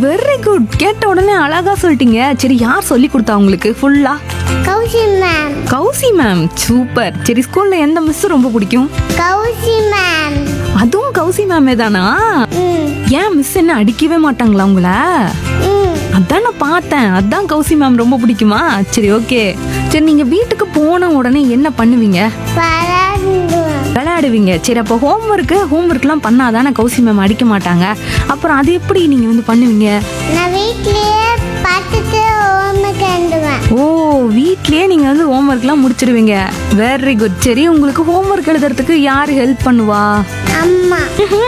very good கேட்ட உடனே அழகா சொல்லிட்டீங்க சரி யார் சொல்லி கொடுத்தா உங்களுக்கு ஃபுல்லா Kousi ma'am Kousi ma'am super சரி ஸ்கூல்ல எந்த மிஸ் ரொம்ப பிடிக்கும் கௌசி மேம் அதுவும் கௌசி மேமே தானா ம் ஏன் மிஸ் என்ன அடிக்கவே மாட்டாங்களா உங்கள ம் அதான் நான் பார்த்தேன் அதான் கௌசி மேம் ரொம்ப பிடிக்குமா சரி ஓகே சரி நீங்க வீட்டுக்கு போன உடனே என்ன பண்ணுவீங்க பராடுவேன் விளையாடுவீங்க சரி அப்போ ஹோம்ஒர்க்கு ஹோம்ஒர்க்லாம் பண்ணாதானே கௌசி மேம் அடிக்க மாட்டாங்க அப்புறம் அது எப்படி நீங்க வந்து பண்ணுவீங்க நான் வீட்லயே பார்த்துட்டு ஹோம்ஒர்க் எழுதுவேன் ஓ வீட்லயே நீங்க வந்து ஹோம்ஒர்க்லாம் முடிச்சிடுவீங்க வெரி குட் சரி உங்களுக்கு ஹோம்ஒர்க் எழுதுறதுக்கு யார் ஹெல்ப் பண்ணுவா அம்மா